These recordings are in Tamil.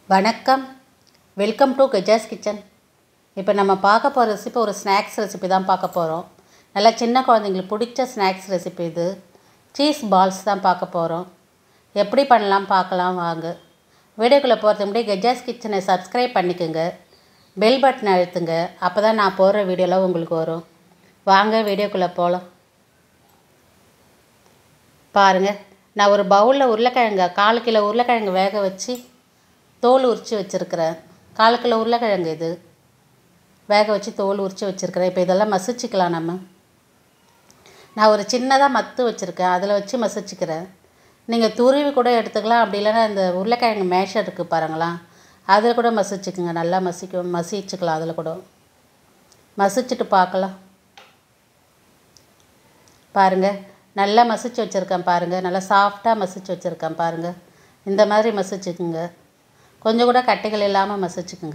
வணக்கம் வெல்கம் டு கஜாஸ் கிச்சன் இப்போ நம்ம பார்க்க போகிற ரெசிபி ஒரு ஸ்நாக்ஸ் ரெசிபி தான் பார்க்க போகிறோம் நல்லா சின்ன குழந்தைங்களுக்கு பிடிச்ச ஸ்நாக்ஸ் ரெசிபி இது சீஸ் பால்ஸ் தான் பார்க்க போகிறோம் எப்படி பண்ணலாம் பார்க்கலாம் வாங்க வீடியோக்குள்ளே போகிறதுக்கு முன்னாடி கஜாஸ் கிச்சனை சப்ஸ்கிரைப் பண்ணிக்கோங்க பெல் பட்டன் அழுத்துங்க அப்போ தான் நான் போடுற வீடியோலாம் உங்களுக்கு வரும் வாங்க வீடியோக்குள்ளே போகலாம் பாருங்கள் நான் ஒரு பவுலில் உருளைக்கிழங்க கால் கிலோ உருளைக்கிழங்கு வேக வச்சு தோல் உரித்து வச்சுருக்கிறேன் கால் கிலோ உருளைக்கிழங்கு இது வேக வச்சு தோல் உரித்து வச்சுருக்கிறேன் இப்போ இதெல்லாம் மசிச்சுக்கலாம் நம்ம நான் ஒரு சின்னதாக மத்து வச்சுருக்கேன் அதில் வச்சு மசிச்சுக்கிறேன் நீங்கள் துருவி கூட எடுத்துக்கலாம் அப்படி இல்லைன்னா இந்த உருளைக்கிழங்கு மேஷர் இருக்குது பாருங்களேன் அதில் கூட மசிச்சுக்குங்க நல்லா மசிக்க மசிச்சுக்கலாம் அதில் கூட மசிச்சுட்டு பார்க்கலாம் பாருங்கள் நல்லா மசிச்சு வச்சுருக்கேன் பாருங்கள் நல்லா சாஃப்டாக மசிச்சு வச்சுருக்கேன் பாருங்கள் இந்த மாதிரி மசிச்சுக்குங்க கொஞ்சம் கூட கட்டிகள் இல்லாமல் மசிச்சுக்குங்க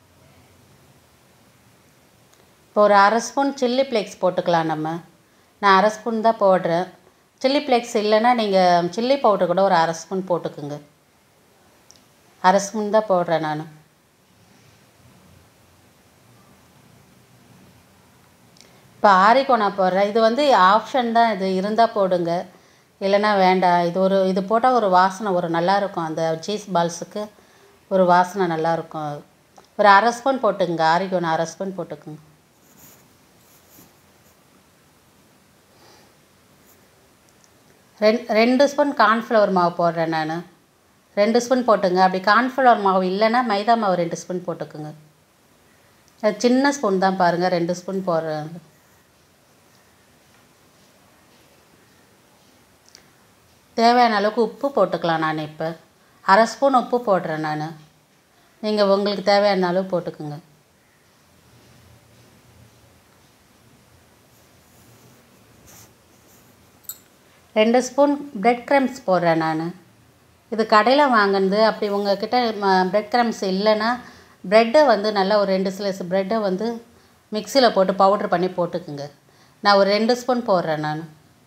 இப்போ ஒரு அரை ஸ்பூன் சில்லி ஃப்ளேக்ஸ் போட்டுக்கலாம் நம்ம நான் அரை ஸ்பூன் தான் போடுறேன் சில்லி ஃப்ளேக்ஸ் இல்லைன்னா நீங்கள் சில்லி பவுடர் கூட ஒரு அரை ஸ்பூன் போட்டுக்குங்க அரை ஸ்பூன் தான் போடுறேன் நான் இப்போ ஆரிக்கோனா போடுறேன் இது வந்து ஆப்ஷன் தான் இது இருந்தால் போடுங்க இல்லைன்னா வேண்டாம் இது ஒரு இது போட்டால் ஒரு வாசனை ஒரு நல்லாயிருக்கும் அந்த சீஸ் பால்ஸுக்கு ஒரு வாசனை நல்லாயிருக்கும் ஒரு அரை ஸ்பூன் போட்டுக்குங்க ஆரிக்கோனா அரை ஸ்பூன் போட்டுக்குங்க ரெண் ரெண்டு ஸ்பூன் கார்ன்ஃப்ளவர் மாவு போடுறேன் நான் ரெண்டு ஸ்பூன் போட்டுங்க அப்படி கார்ன்ஃப்ளவர் மாவு இல்லைன்னா மைதா மாவு ரெண்டு ஸ்பூன் போட்டுக்குங்க அது சின்ன ஸ்பூன் தான் பாருங்கள் ரெண்டு ஸ்பூன் போடுறேன் தேவையான அளவுக்கு உப்பு போட்டுக்கலாம் நான் இப்போ அரை ஸ்பூன் உப்பு போடுறேன் நான் நீங்கள் உங்களுக்கு தேவையான அளவு போட்டுக்குங்க ரெண்டு ஸ்பூன் பிரெட் க்ரம்ஸ் போடுறேன் நான் இது கடையில் வாங்கினது அப்படி உங்ககிட்ட பிரெட் க்ரம்ஸ் இல்லைன்னா ப்ரெட்டை வந்து நல்லா ஒரு ரெண்டு ஸ்லைஸ் ப்ரெட்டை வந்து மிக்சியில் போட்டு பவுட்ரு பண்ணி போட்டுக்குங்க நான் ஒரு ரெண்டு ஸ்பூன் போடுறேன் நான்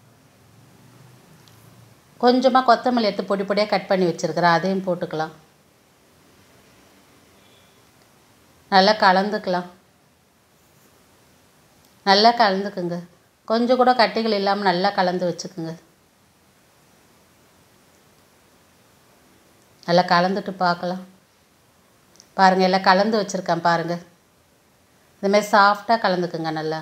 கொஞ்சமாக கொத்தமல்லி எடுத்து பொடி பொடியாக கட் பண்ணி வச்சுருக்கிறேன் அதையும் போட்டுக்கலாம் நல்லா கலந்துக்கலாம் நல்லா கலந்துக்குங்க கொஞ்சம் கூட கட்டிகள் இல்லாமல் நல்லா கலந்து வச்சுக்குங்க நல்லா கலந்துட்டு பார்க்கலாம் பாருங்கள் எல்லாம் கலந்து வச்சுருக்கேன் பாருங்கள் இதுமாரி சாஃப்டாக கலந்துக்குங்க நல்லா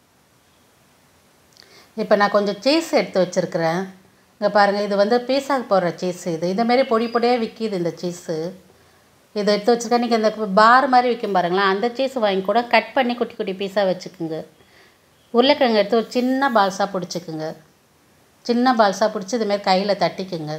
இப்போ நான் கொஞ்சம் சீஸ் எடுத்து வச்சுருக்கிறேன் இங்கே பாருங்கள் இது வந்து பீஸாக்கு போடுற சீஸ் இது இதேமாரி பொடி பொடியாக விற்கிது இந்த சீஸு இதை எடுத்து வச்சுருக்கேன் நீங்கள் இந்த பார் மாதிரி விற்கும் பாருங்களேன் அந்த சீஸ் வாங்கி கூட கட் பண்ணி குட்டி குட்டி பீஸாக வச்சுக்குங்க உருளைக்கிழங்கு எடுத்து ஒரு சின்ன பால்ஸாக பிடிச்சிக்குங்க சின்ன பால்ஸாக பிடிச்சி இதுமாரி கையில் தட்டிக்குங்க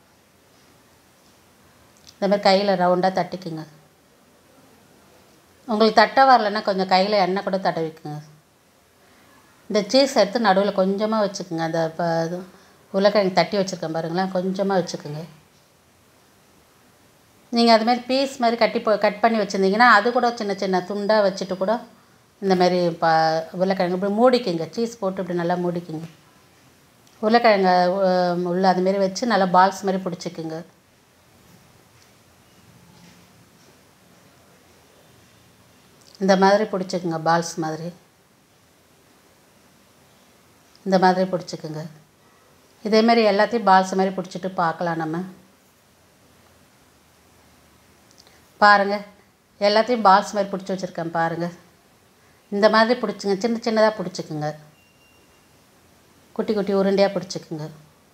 இந்தமாரி கையில் ரவுண்டாக தட்டிக்குங்க உங்களுக்கு தட்ட வரலன்னா கொஞ்சம் கையில் எண்ணெய் கூட தடவிக்குங்க இந்த சீஸ் எடுத்து நடுவில் கொஞ்சமாக வச்சுக்கோங்க அந்த இப்போ உருளைக்கிழங்கு தட்டி வச்சுருக்கேன் பாருங்களேன் கொஞ்சமாக வச்சுக்கோங்க நீங்கள் அதுமாரி பீஸ் மாதிரி கட்டி போ கட் பண்ணி வச்சுருந்தீங்கன்னா அது கூட சின்ன சின்ன துண்டாக வச்சுட்டு கூட இந்தமாரி பா உருளைக்கிழங்கு இப்படி மூடிக்குங்க சீஸ் போட்டு இப்படி நல்லா மூடிக்குங்க உருளைக்கிழங்க உள்ள அதுமாரி வச்சு நல்லா பால்ஸ் மாதிரி பிடிச்சிக்குங்க இந்த மாதிரி பிடிச்சிக்குங்க பால்ஸ் மாதிரி இந்த மாதிரி பிடிச்சிக்குங்க இதேமாரி எல்லாத்தையும் பால்ஸ் மாதிரி பிடிச்சிட்டு பார்க்கலாம் நம்ம பாருங்கள் எல்லாத்தையும் பால்ஸ் மாதிரி பிடிச்சி வச்சுருக்கேன் பாருங்கள் இந்த மாதிரி பிடிச்சிங்க சின்ன சின்னதாக பிடிச்சிக்குங்க குட்டி குட்டி உருண்டையாக பிடிச்சிக்குங்க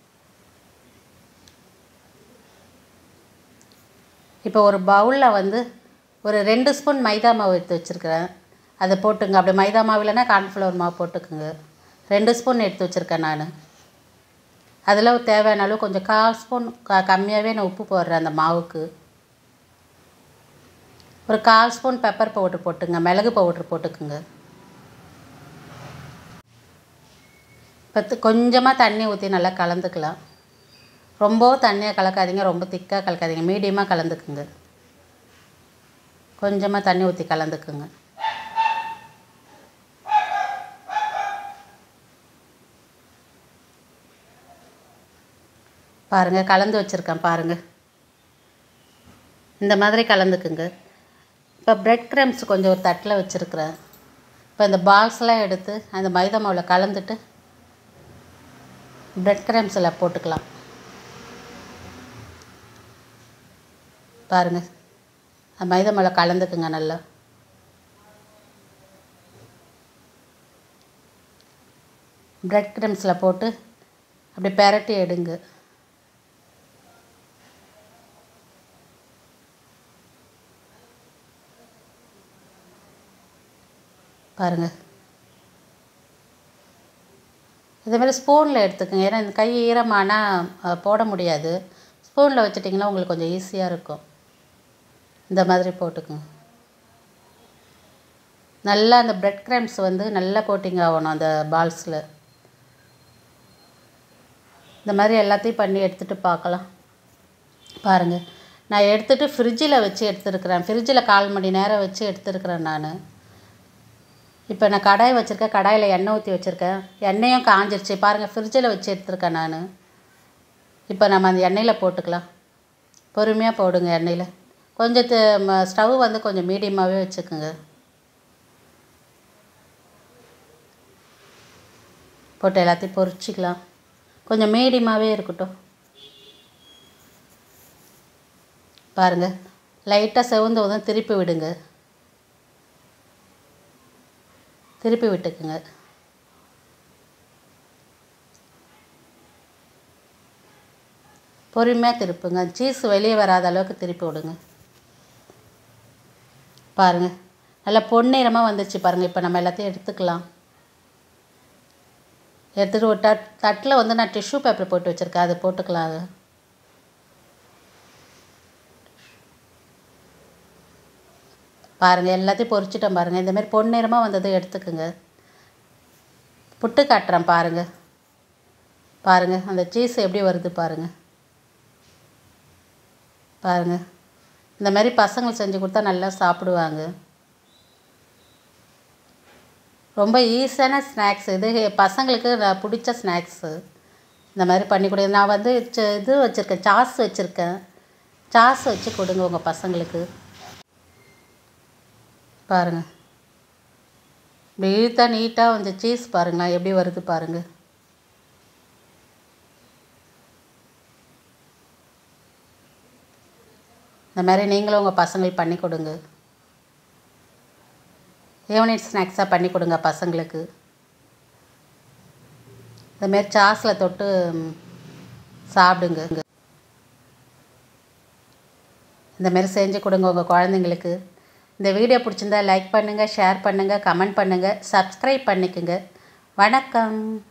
இப்போ ஒரு பவுலில் வந்து ஒரு ரெண்டு ஸ்பூன் மைதா மாவு எடுத்து வச்சுருக்கிறேன் அதை போட்டுங்க அப்படி மைதா மாவு இல்லைன்னா கார்ன்ஃப்ளவர் மாவு போட்டுக்குங்க ரெண்டு ஸ்பூன் எடுத்து வச்சுருக்கேன் நான் அதில் தேவையான அளவு கொஞ்சம் கால் ஸ்பூன் க கம்மியாகவே நான் உப்பு போடுறேன் அந்த மாவுக்கு ஒரு கால் ஸ்பூன் பெப்பர் பவுட்ரு போட்டுங்க மிளகு பவுட்ரு போட்டுக்குங்க பத்து கொஞ்சமாக தண்ணி ஊற்றி நல்லா கலந்துக்கலாம் ரொம்ப தண்ணியாக கலக்காதீங்க ரொம்ப திக்காக கலக்காதீங்க மீடியமாக கலந்துக்குங்க கொஞ்சமாக தண்ணி ஊற்றி கலந்துக்குங்க பாருங்கள் கலந்து வச்சுருக்கேன் பாருங்கள் இந்த மாதிரி கலந்துக்குங்க இப்போ பிரெட் க்ரம்ஸ் கொஞ்சம் ஒரு தட்டில் வச்சுருக்குறேன் இப்போ இந்த பால்ஸ்லாம் எடுத்து அந்த மைதா மாவில் கலந்துட்டு பிரெட் க்ரம்ஸில் போட்டுக்கலாம் பாருங்கள் அந்த மைதா மாவில் கலந்துக்குங்க நல்லா பிரெட் க்ரம்ஸில் போட்டு அப்படி பெரட்டி எடுங்க பாருங்கள் இதேமாதிரி ஸ்பூனில் எடுத்துக்கோங்க ஏன்னா இந்த கை ஈரமானால் அஹ், போட முடியாது ஸ்பூனில் வச்சிட்டிங்கன்னா உங்களுக்கு கொஞ்சம் ஈஸியாக இருக்கும் இந்த மாதிரி போட்டுக்குங்க நல்லா அந்த பிரெட் க்ரம்ஸ் வந்து நல்லா கோட்டிங் ஆகணும் அந்த பால்ஸில் இந்த மாதிரி எல்லாத்தையும் பண்ணி எடுத்துகிட்டு பார்க்கலாம் பாருங்கள் நான் எடுத்துகிட்டு ஃப்ரிட்ஜில் வச்சு எடுத்துருக்கிறேன் ஃப்ரிட்ஜில் கால் மணி நேரம் வச்சு எடுத்துருக்கிறேன் நான் இப்போ நான் கடாய் வச்சுருக்கேன் கடாயில் எண்ணெய் ஊற்றி வச்சுருக்கேன் எண்ணெயும் காஞ்சிருச்சு பாருங்கள் ஃப்ரிட்ஜில் வச்சு எடுத்துருக்கேன் நான் இப்போ நம்ம அந்த எண்ணெயில் போட்டுக்கலாம் பொறுமையாக போடுங்க எண்ணெயில் கொஞ்சம் ஸ்டவ் வந்து கொஞ்சம் மீடியமாகவே வச்சுக்கோங்க போட்டு எல்லாத்தையும் பொரிச்சிக்கலாம் கொஞ்சம் மீடியமாகவே இருக்கட்டும் பாருங்கள் லைட்டாக செவந்து உதவும் திருப்பி விடுங்க திருப்பி விட்டுக்குங்க பொறுமையாக திருப்புங்க சீஸ் வெளியே வராத அளவுக்கு திருப்பி விடுங்க பாருங்கள் நல்லா பொன்னிறமாக வந்துச்சு பாருங்கள் இப்போ நம்ம எல்லாத்தையும் எடுத்துக்கலாம் எடுத்துகிட்டு ஒரு தட் தட்டில் வந்து நான் டிஷ்யூ பேப்பர் போட்டு வச்சுருக்கேன் அதை போட்டுக்கலாம் அது பாருங்கள் எல்லாத்தையும் பொரிச்சிட்டேன் பாருங்கள் இந்தமாரி பொன்னிறமாக வந்ததை எடுத்துக்குங்க புட்டு காட்டுறேன் பாருங்கள் பாருங்கள் அந்த சீஸ் எப்படி வருது பாருங்கள் பாருங்கள் இந்த மாதிரி பசங்களுக்கு செஞ்சு கொடுத்தா நல்லா சாப்பிடுவாங்க ரொம்ப ஈஸியான ஸ்நாக்ஸ் இது பசங்களுக்கு நான் பிடிச்ச ஸ்நாக்ஸு இந்த மாதிரி பண்ணி கொடுங்க நான் வந்து ச- இது வச்சுருக்கேன் சாஸ் வச்சுருக்கேன் சாஸ் வச்சு கொடுங்க உங்கள் பசங்களுக்கு பாருங்கள் நீட்டாக நீட்டாக வந்து சீஸ் பாருங்களேன் எப்படி வருது பாருங்கள் இந்த மாதிரி நீங்களும் உங்கள் பசங்களுக்கு பண்ணி கொடுங்க ஈவினிங் ஸ்நாக்ஸாக பண்ணி கொடுங்க பசங்களுக்கு இந்தமாரி சாஸில் தொட்டு ம், சாப்பிடுங்க இந்தமாரி செஞ்சு கொடுங்க உங்கள் குழந்தைங்களுக்கு இந்த வீடியோ பிடிச்சிருந்தா லைக் பண்ணுங்கள் ஷேர் பண்ணுங்கள் கமெண்ட் பண்ணுங்கள் சப்ஸ்கிரைப் பண்ணிக்கோங்க வணக்கம்